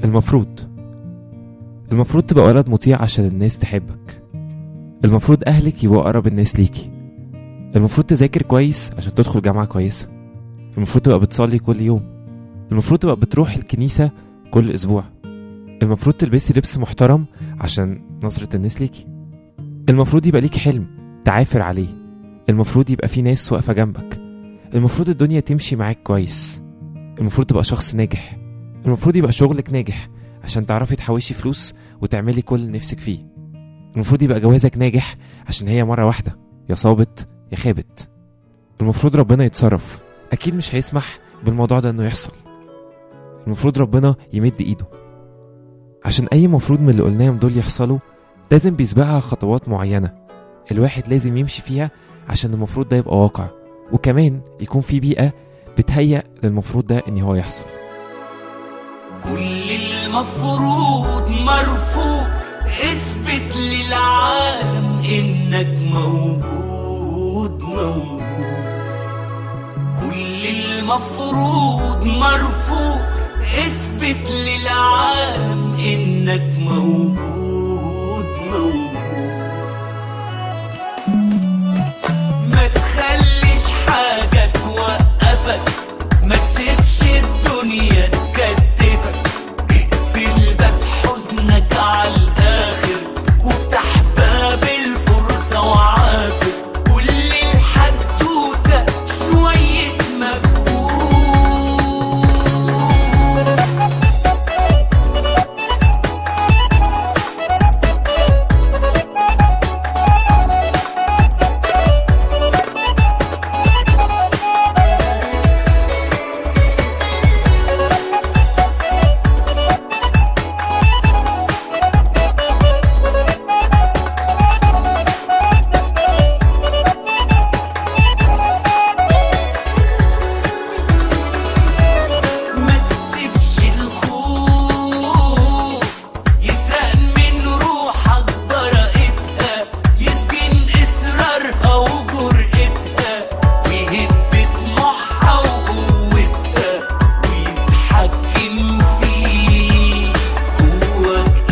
المفروض المفروض تبقى ولد مطيع عشان الناس تحبك المفروض أهلك يبقوا أقرب الناس ليكي المفروض تذاكر كويس عشان تدخل جامعة كويسة المفروض تبقى بتصلي كل يوم المفروض تبقى بتروح الكنيسة كل أسبوع المفروض تلبسي لبس محترم عشان نظرة الناس ليكي المفروض يبقى ليك حلم تعافر عليه المفروض يبقى في ناس واقفة جنبك المفروض الدنيا تمشي معاك كويس المفروض تبقى شخص ناجح المفروض يبقى شغلك ناجح عشان تعرفي تحوشي فلوس وتعملي كل اللي نفسك فيه المفروض يبقى جوازك ناجح عشان هي مرة واحدة يا صابت يا خابت المفروض ربنا يتصرف أكيد مش هيسمح بالموضوع ده إنه يحصل المفروض ربنا يمد إيده عشان أي مفروض من اللي قلناهم دول يحصلوا لازم بيسبقها خطوات معينة الواحد لازم يمشي فيها عشان المفروض ده يبقى واقع وكمان يكون في بيئة بتهيأ للمفروض ده إن هو يحصل كل المفروض مرفوض اثبت للعالم انك موجود موجود كل المفروض مرفوض اثبت للعالم انك موجود موجود ما تخليش حاجة توقفك ما تسيبش الدنيا تكتفك اقفل باب حزنك على الآخر وافتح باب الفرصة وعافر كل الحدوتة شوية مجهود ما تسيبش الخوف يسرق من روحك براءتها يسجن إصرارها وجرأتها ويهد طموحها وقوتها ويتحكم فيك جواك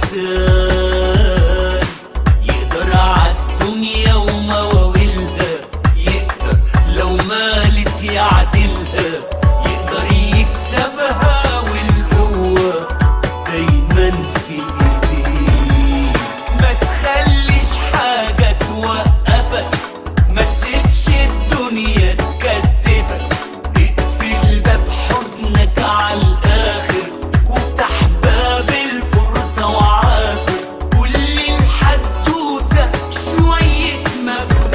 إنسان يقدر عالدنيا ومواويلها يقدر لو مالت يعدلها يقدر يكسبها والقوة دايما في ايديك ما تخليش حاجة توقفك ما تسيبش الدنيا تكتفك اقفل باب حزنك على الآخر وافتح باب الفرصة وعافر كل الحدوتة شوية مجهود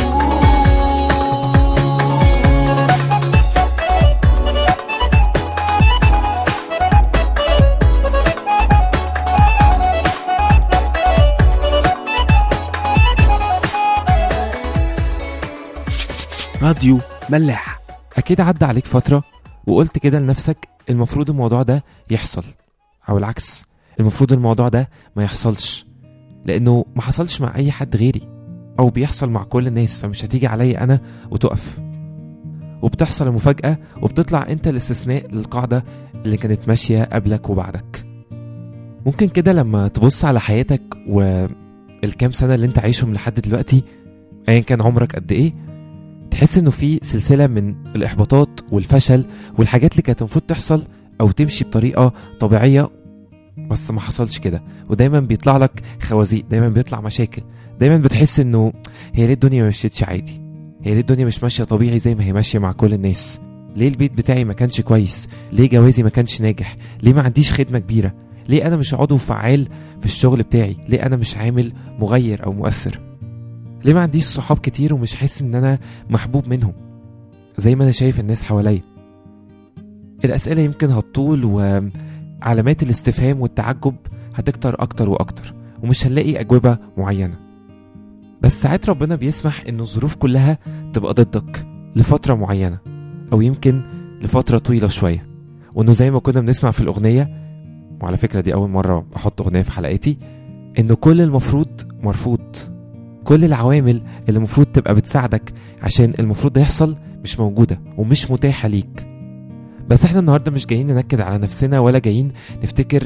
راديو ملاح أكيد عدى عليك فترة وقلت كده لنفسك المفروض الموضوع ده يحصل أو العكس المفروض الموضوع ده ما يحصلش لأنه ما حصلش مع أي حد غيري أو بيحصل مع كل الناس فمش هتيجي عليا أنا وتقف وبتحصل المفاجأة وبتطلع أنت الاستثناء للقاعدة اللي كانت ماشية قبلك وبعدك ممكن كده لما تبص على حياتك والكام سنة اللي انت عايشهم لحد دلوقتي أيا كان عمرك قد إيه تحس انه في سلسله من الاحباطات والفشل والحاجات اللي كانت المفروض تحصل او تمشي بطريقه طبيعيه بس ما حصلش كده ودايما بيطلع لك خوازيق دايما بيطلع مشاكل دايما بتحس انه هي ليه الدنيا ما مشيتش عادي هي ليه الدنيا مش ماشيه طبيعي زي ما هي ماشيه مع كل الناس ليه البيت بتاعي ما كانش كويس ليه جوازي ما كانش ناجح ليه ما عنديش خدمه كبيره ليه انا مش عضو فعال في الشغل بتاعي ليه انا مش عامل مغير او مؤثر ليه ما عنديش صحاب كتير ومش حاسس ان انا محبوب منهم زي ما انا شايف الناس حواليا الاسئله يمكن هتطول وعلامات الاستفهام والتعجب هتكتر اكتر واكتر ومش هنلاقي اجوبه معينه بس ساعات ربنا بيسمح ان الظروف كلها تبقى ضدك لفتره معينه او يمكن لفتره طويله شويه وانه زي ما كنا بنسمع في الاغنيه وعلى فكره دي اول مره احط اغنيه في حلقتي انه كل المفروض مرفوض كل العوامل اللي المفروض تبقى بتساعدك عشان المفروض ده يحصل مش موجودة ومش متاحة ليك بس احنا النهاردة مش جايين ننكد على نفسنا ولا جايين نفتكر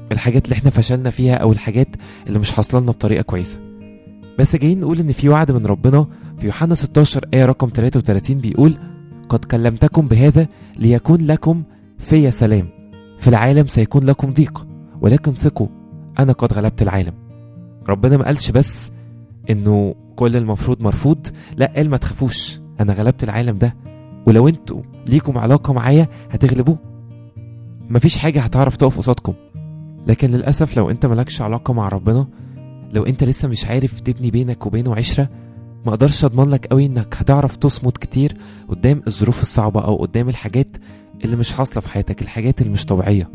الحاجات اللي احنا فشلنا فيها او الحاجات اللي مش حاصله لنا بطريقه كويسه بس جايين نقول ان في وعد من ربنا في يوحنا 16 ايه رقم 33 بيقول قد كلمتكم بهذا ليكون لكم في سلام في العالم سيكون لكم ضيق ولكن ثقوا انا قد غلبت العالم ربنا ما قالش بس انه كل المفروض مرفوض لا قال ما تخافوش انا غلبت العالم ده ولو انتوا ليكم علاقه معايا هتغلبوه مفيش حاجه هتعرف تقف قصادكم لكن للاسف لو انت مالكش علاقه مع ربنا لو انت لسه مش عارف تبني بينك وبينه عشره ما اقدرش اضمن لك قوي انك هتعرف تصمد كتير قدام الظروف الصعبه او قدام الحاجات اللي مش حاصله في حياتك الحاجات اللي مش طبيعيه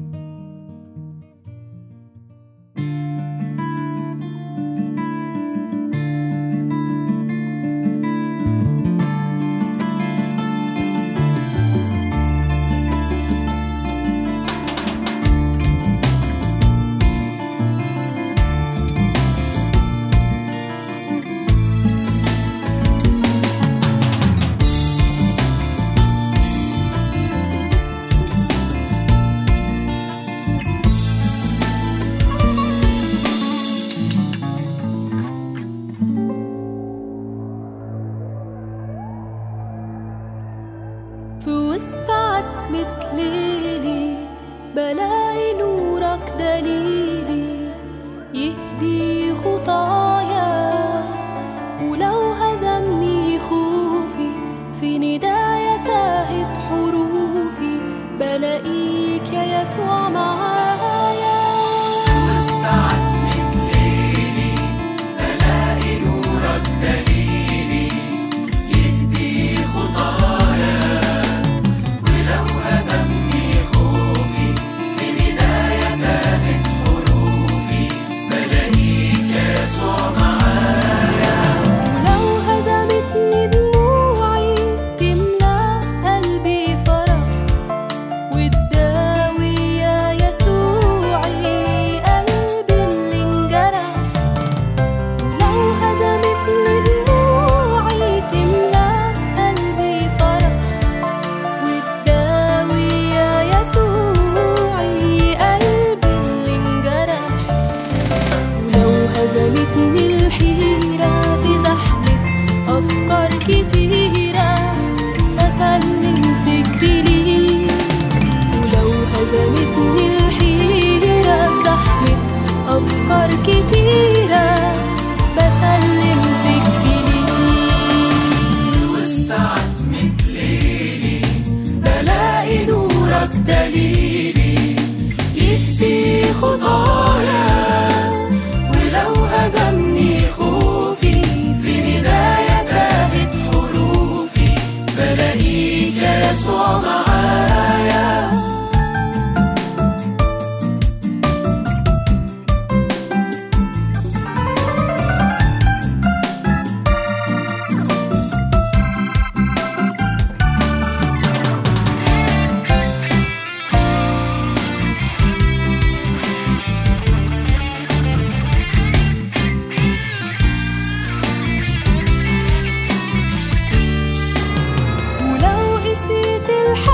في وسط عتمة ليلي بلاقي نورك دليلي يهدي خطايا ولو هزمني خوفي في نداية تاهت حروفي بلاقيك يا يسوع معايا ولو هزمتني دموعي تملأ قلبي فرح وتداوي يا يسوعي قلبي اللي انجرح ولو هزمتني دموعي تملأ قلبي فرح وتداوي يا يسوعي قلبي اللي انجرح ولو هزمتني الحيرة في زحمة أفكار كتيرة بسلم فكري ليك ولو هزمتني الحيرة في زحمة أفكار كتيرة بسلم فكري ليك وسط عتمة ليلي بلاقي نورك دليلي يهدي خطايا ولو هزمني خوفي في نداية تاهت حروفي بلاقيك يا يسوع معايا ولو قسيت الحال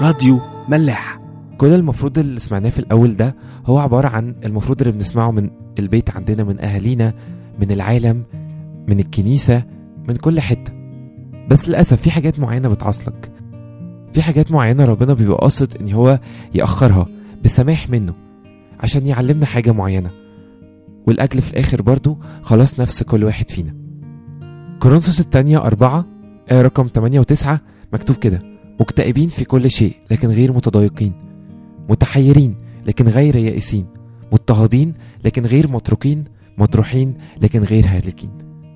راديو ملاح كل المفروض اللي سمعناه في الأول ده هو عبارة عن المفروض اللي بنسمعه من البيت عندنا من أهالينا من العالم من الكنيسة من كل حتة بس للأسف في حاجات معينة بتعصلك في حاجات معينة ربنا بيبقى قاصد إن هو يأخرها بسماح منه عشان يعلمنا حاجة معينة والأجل في الآخر برضو خلاص نفس كل واحد فينا كورنثوس الثانية أربعة آية رقم 8 و9 مكتوب كده مكتئبين في كل شيء لكن غير متضايقين متحيرين لكن غير يائسين مضطهدين لكن غير متروكين مطروحين لكن غير هالكين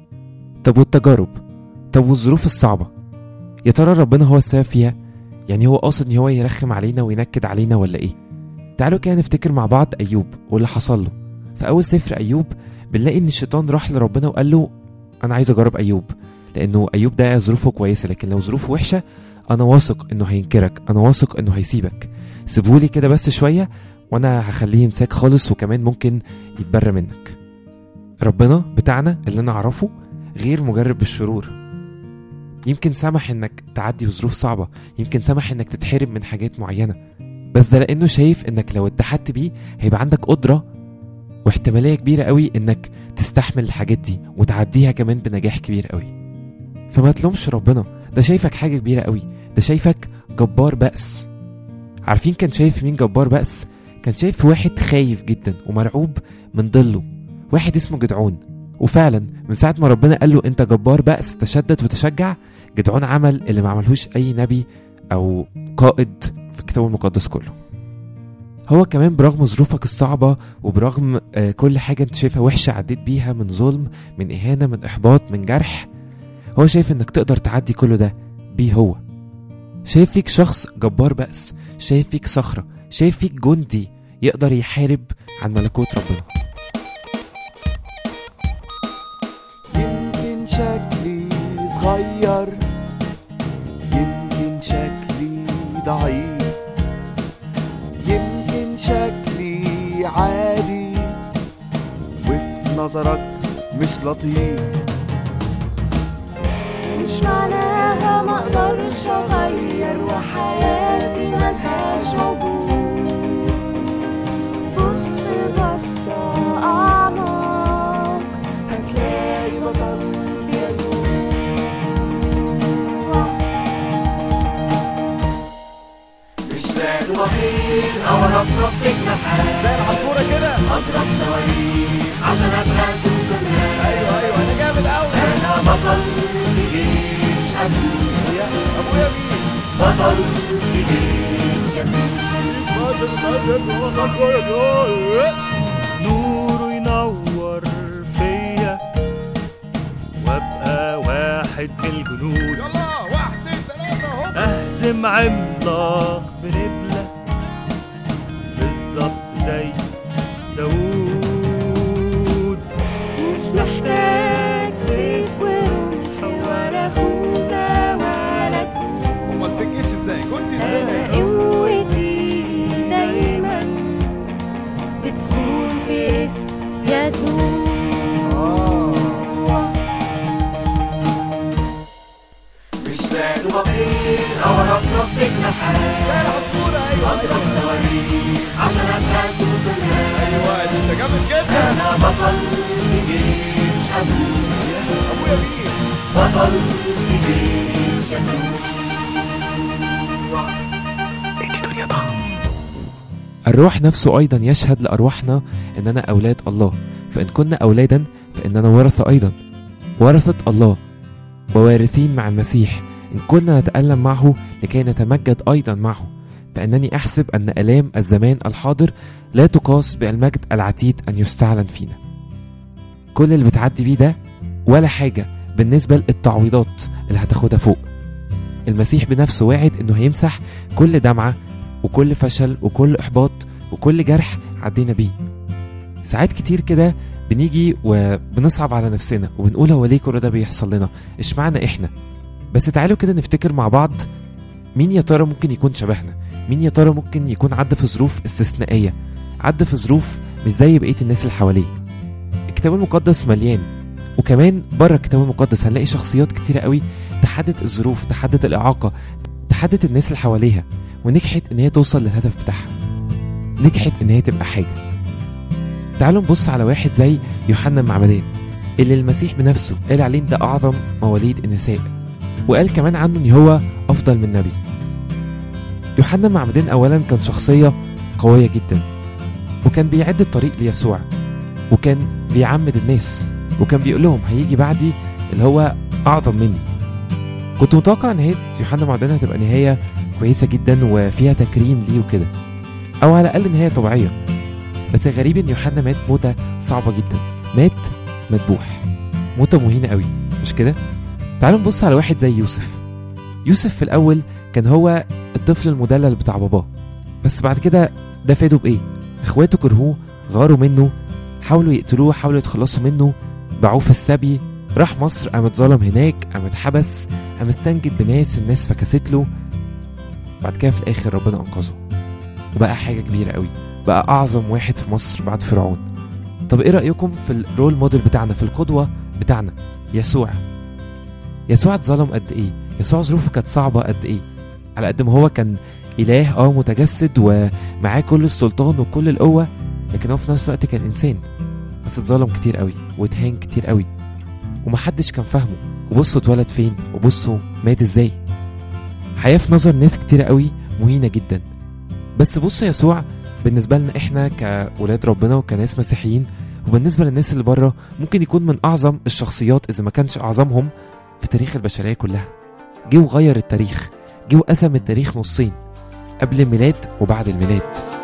طب والتجارب طب والظروف الصعبة يا ترى ربنا هو السبب فيها يعني هو قاصد ان هو يرخم علينا وينكد علينا ولا ايه تعالوا كده نفتكر مع بعض ايوب واللي حصل له في اول سفر ايوب بنلاقي ان الشيطان راح لربنا وقال له انا عايز اجرب ايوب لانه ايوب ده ظروفه كويسه لكن لو ظروفه وحشه انا واثق انه هينكرك انا واثق انه هيسيبك سيبهولي كده بس شويه وانا هخليه ينساك خالص وكمان ممكن يتبرى منك ربنا بتاعنا اللي انا اعرفه غير مجرب بالشرور يمكن سمح انك تعدي بظروف صعبه يمكن سمح انك تتحرم من حاجات معينه بس ده لانه شايف انك لو اتحدت بيه هيبقى عندك قدره واحتماليه كبيره قوي انك تستحمل الحاجات دي وتعديها كمان بنجاح كبير قوي فما تلومش ربنا ده شايفك حاجه كبيره قوي ده شايفك جبار بأس عارفين كان شايف مين جبار بأس كان شايف واحد خايف جدا ومرعوب من ظله واحد اسمه جدعون وفعلا من ساعة ما ربنا قال له انت جبار بأس تشدد وتشجع جدعون عمل اللي ما عملهوش اي نبي او قائد في الكتاب المقدس كله هو كمان برغم ظروفك الصعبة وبرغم آه، كل حاجة انت شايفها وحشة عديت بيها من ظلم من إهانة من إحباط من جرح هو شايف انك تقدر تعدي كل ده بيه هو شايف فيك شخص جبار بأس شايف فيك صخرة شايف فيك جندي يقدر يحارب عن ملكوت ربنا يمكن شكلي صغير يمكن شكلي ضعيف يمكن شكلي عادي وفي نظرك مش لطيف مش معناها ما اقدرش اغير وحياتي ملهاش موضوع بص بص اعمق هتلاقي بطل في يسوع مش لازم اطير او انفض بجناحات زي العصفورة كده اضرب صواريخ عشان ابقى سوبرمان ايوه ايوه انا جامد قوي انا بطل في جيش ابويا ابويا مين بطل في جيش يسوع نوره ينور فيا وابقى واحد من الجنود يلا واحد اتنين تلاتة هوب اهزم عملاق بنبلة بالظبط زي داوود مش محتاج سيف ورمح ولا خوذة ولا كوع امال في الجيش ازاي كنت أنا ازاي قوتي دايما بتكون في اسم يسوع مش لازم اطير او انفض بجناحات زي العصفورة ايوه اضرب صواريخ عشان ابقى سوبرمان ايوه انت جامد جدا انا بطل في جيش ابويا ابويا مين بطل في جيش يسوع الروح نفسه أيضا يشهد لأرواحنا إننا أولاد الله فإن كنا أولادا فإننا ورثة أيضا ورثة الله ووارثين مع المسيح إن كنا نتألم معه لكي نتمجد أيضا معه فإنني أحسب أن آلام الزمان الحاضر لا تقاس بالمجد العتيد أن يستعلن فينا كل اللي بتعدي بيه ده ولا حاجة بالنسبة للتعويضات اللي هتاخدها فوق المسيح بنفسه واعد إنه هيمسح كل دمعة وكل فشل وكل إحباط وكل جرح عدينا بيه ساعات كتير كده بنيجي وبنصعب على نفسنا وبنقول هو ليه كل ده بيحصل لنا اشمعنى احنا بس تعالوا كده نفتكر مع بعض مين يا ترى ممكن يكون شبهنا مين يا ترى ممكن يكون عدى في ظروف استثنائية عدى في ظروف مش زي بقية الناس اللي حواليه الكتاب المقدس مليان وكمان بره الكتاب المقدس هنلاقي شخصيات كتيرة قوي تحدت الظروف تحدت الإعاقة تحدت الناس اللي حواليها ونجحت ان هي توصل للهدف بتاعها نجحت ان هي تبقى حاجه تعالوا نبص على واحد زي يوحنا المعمدان اللي المسيح بنفسه قال عليه ده اعظم مواليد النساء وقال كمان عنه ان هو افضل من نبي يوحنا المعمدان اولا كان شخصيه قويه جدا وكان بيعد الطريق ليسوع وكان بيعمد الناس وكان بيقول لهم هيجي بعدي اللي هو اعظم مني كنت متوقع نهايه يوحنا المعمدان هتبقى نهايه كويسه جدا وفيها تكريم ليه وكده او على الاقل نهايه طبيعيه بس الغريب ان يوحنا مات موته صعبه جدا مات مذبوح موته مهينه قوي مش كده تعالوا نبص على واحد زي يوسف يوسف في الاول كان هو الطفل المدلل بتاع باباه بس بعد كده ده فاده بايه اخواته كرهوه غاروا منه حاولوا يقتلوه حاولوا يتخلصوا منه باعوه في السبي راح مصر قام اتظلم هناك قام اتحبس قام استنجد بناس الناس فكست له بعد كده في الاخر ربنا انقذه وبقى حاجه كبيره قوي بقى اعظم واحد في مصر بعد فرعون طب ايه رايكم في الرول موديل بتاعنا في القدوه بتاعنا يسوع يسوع اتظلم قد ايه يسوع ظروفه كانت صعبه قد ايه على قد ما هو كان اله اه متجسد ومعاه كل السلطان وكل القوه لكن هو في نفس الوقت كان انسان بس اتظلم كتير قوي واتهان كتير قوي ومحدش كان فاهمه وبصوا اتولد فين وبصوا مات ازاي حياه في نظر ناس كتير قوي مهينه جدا بس بصوا يسوع بالنسبه لنا احنا كولاد ربنا وكناس مسيحيين وبالنسبه للناس اللي بره ممكن يكون من اعظم الشخصيات اذا ما كانش اعظمهم في تاريخ البشريه كلها جه وغير التاريخ جه وقسم التاريخ نصين قبل الميلاد وبعد الميلاد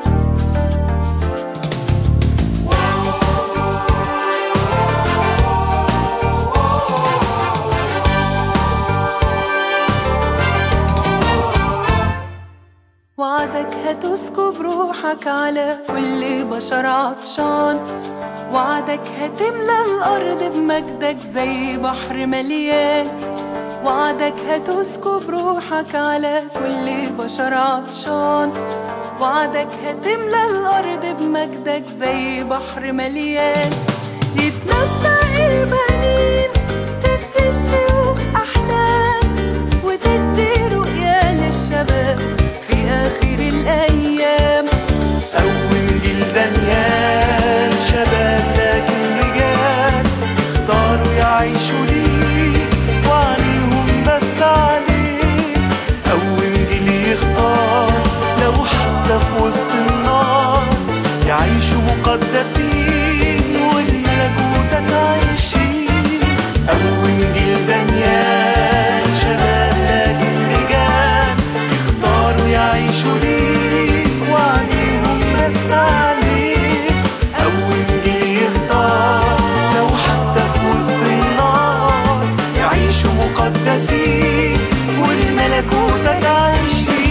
وعدك هتسكب روحك على كل بشر عطشان وعدك هتملى الأرض بمجدك زي بحر مليان وعدك هتسكب روحك على كل بشر عطشان وعدك هتملى الأرض بمجدك زي بحر مليان يتنبأ البنين تدي الشيوخ أحلام وتدي رؤيا للشباب في آخر الأيام أول جيل دانيال شباب لكن رجال اختاروا يعيشوا ليك وعليهم بس عليك أول جيل يختار لو حتى في وسط النار يعيشوا مقدسين والملكوتك عايشين أول جيل دانيال شباب لكن رجال يختاروا يعيشوا ليك وعليهم بس عليك أول جيل يختار لو حتى في وسط النار يعيشوا مقدسين والملكوتك عايشين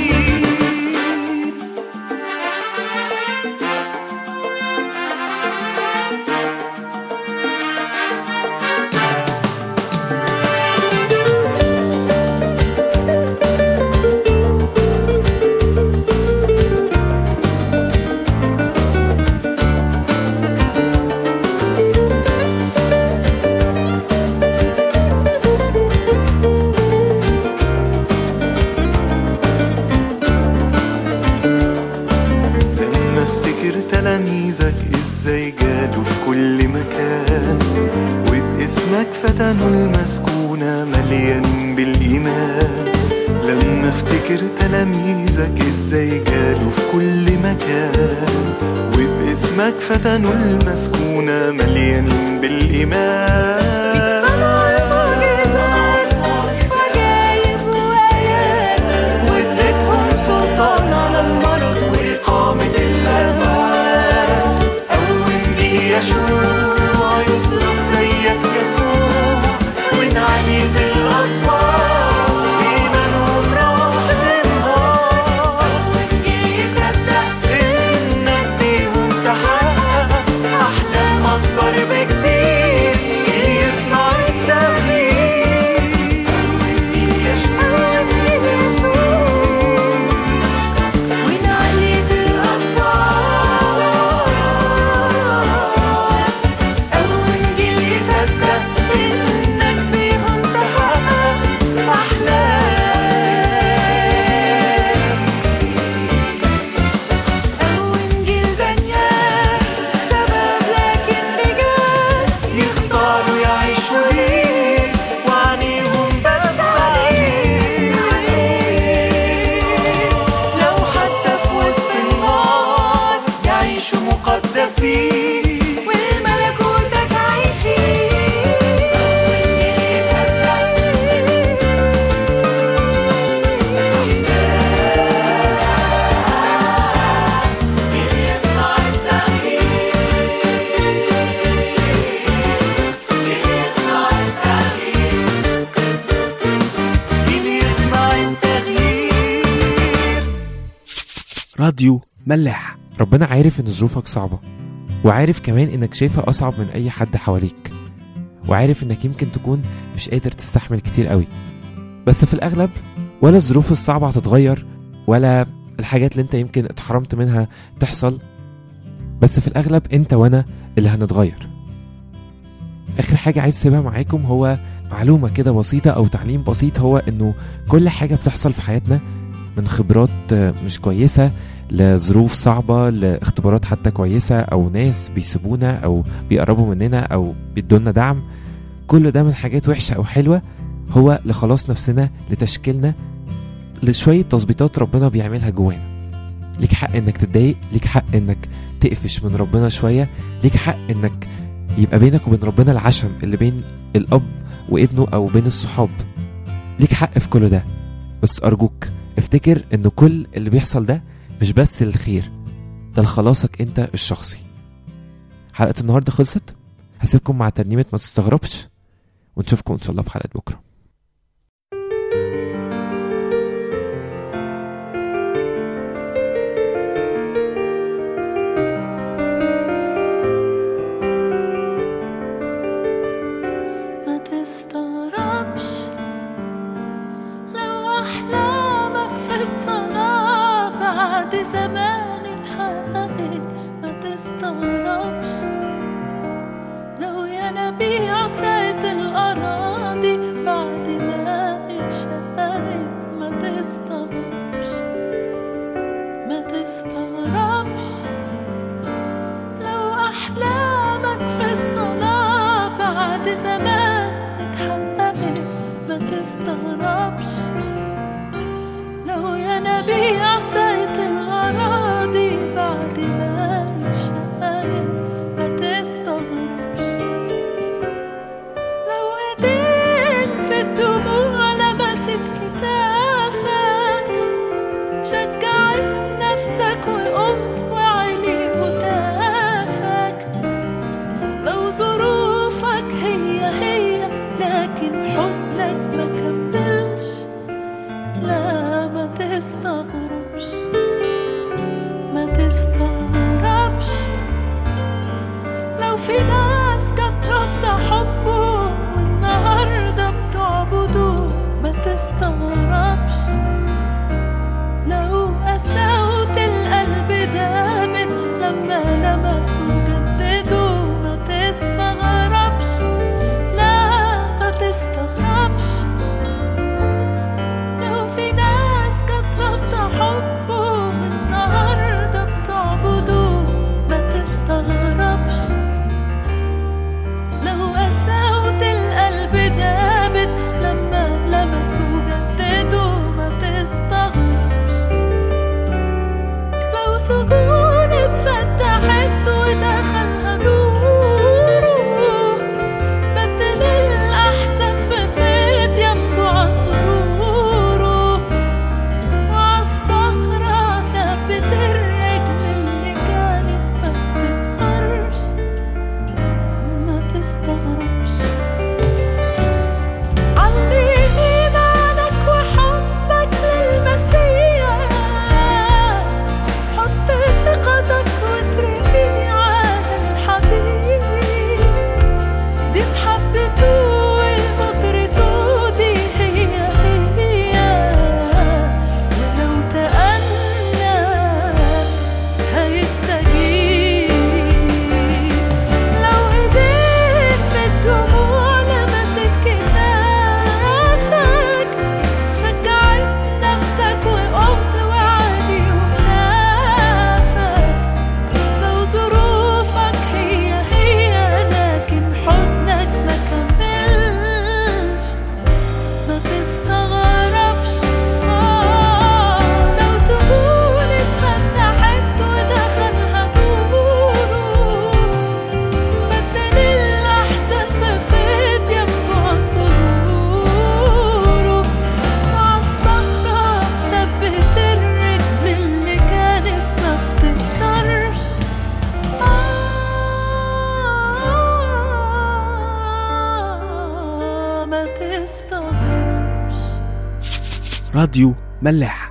لما افتكر تلاميذك ازاي جالوا في كل مكان وباسمك فتنوا المسكونة مليان بالإيمان لما افتكر تلاميذك ازاي جالوا في كل مكان وباسمك فتنوا المسكونة مليانين بالإيمان صنع المعجزات وعجائب وآيات واديتهم سلطان على المرض وإقامة الأموات أول جيل يشوع يصرخ زيك يسوع ونعيد الأصوات إيمانهم راح تنهار أول جيل يصدق إنك بيهم تحقق أحلام أكبر بكتير جيل راديو ملاح ربنا عارف ان ظروفك صعبة وعارف كمان انك شايفها اصعب من اي حد حواليك وعارف انك يمكن تكون مش قادر تستحمل كتير قوي بس في الاغلب ولا الظروف الصعبة هتتغير ولا الحاجات اللي انت يمكن اتحرمت منها تحصل بس في الاغلب انت وانا اللي هنتغير اخر حاجة عايز اسيبها معاكم هو معلومة كده بسيطة او تعليم بسيط هو انه كل حاجة بتحصل في حياتنا من خبرات آه، مش كويسة لظروف صعبة لاختبارات حتى كويسة أو ناس بيسيبونا أو بيقربوا مننا أو بيدولنا دعم كل ده من حاجات وحشة أو حلوة هو لخلاص نفسنا لتشكيلنا لشوية تظبيطات ربنا بيعملها جوانا ليك حق انك تتضايق ليك حق انك تقفش من ربنا شوية ليك حق انك يبقى بينك وبين ربنا العشم اللي بين الأب وابنه أو بين الصحاب ليك حق في كل ده بس أرجوك افتكر ان كل اللي بيحصل ده مش بس للخير ده لخلاصك انت الشخصي حلقة النهاردة خلصت هسيبكم مع ترنيمة ما تستغربش ونشوفكم ان شاء الله في حلقة بكرة ما تستغربش لو أحلامك في الصلاة بعد زمان اتحققت ما تستغربش لو ينابيع ساعة الأراضي بعد ما اتشققت ما تستغربش ما تستغربش لو أحلامك في الصلاة بعد زمان اتحققت ما تستغربش لو ينابيع ساعة الأراضي بعد ما اتشققت ما تستغربش لو ايدين في الدموع لمست كتافك شجعت نفسك وقمت وعلي هتافك لو ظروفك هي هي لكن حزنك ما كملش لا ما تستغربش ما تستغربش لو في ناس كانت رافضة حبه والنهاردة بتعبده ما تستغربش لو قساوة القلب دامت لما لمسوا جددوا ما تستغربش لا ما تستغربش لو في ناس كانت رافضة حبه والنهاردة بتعبده ما تستغربش لو قساوة القلب دابت لما لمسوا جددوا ما تستغربش لو سجون اتفتحت ودخلها نوره بدل الأحزان بفيت ينبع سروره وعالصخرة ثبت الرجل اللي كانت ما بتقدرش ما تستغربش علي إيمانك وحبك للمسيح حط ثقتك وترمي على الحبيب دي محبته ومطرته دي هي هي ولو تأنى هيستجيب لو ايديك في الدموع لمست كتافك شجعت نفسك وقمت وعلي وكافك لو ظروفك هي هي لكن حزنك ما كملش ما تستغربش آه لو سجون اتفتحت ودخلها نوره بدل الأحزان بفيت ينبع سروره وعالصخرة ثبت الرجل اللي كانت ما بتقدرش آه ما تستغربش راديو ملاح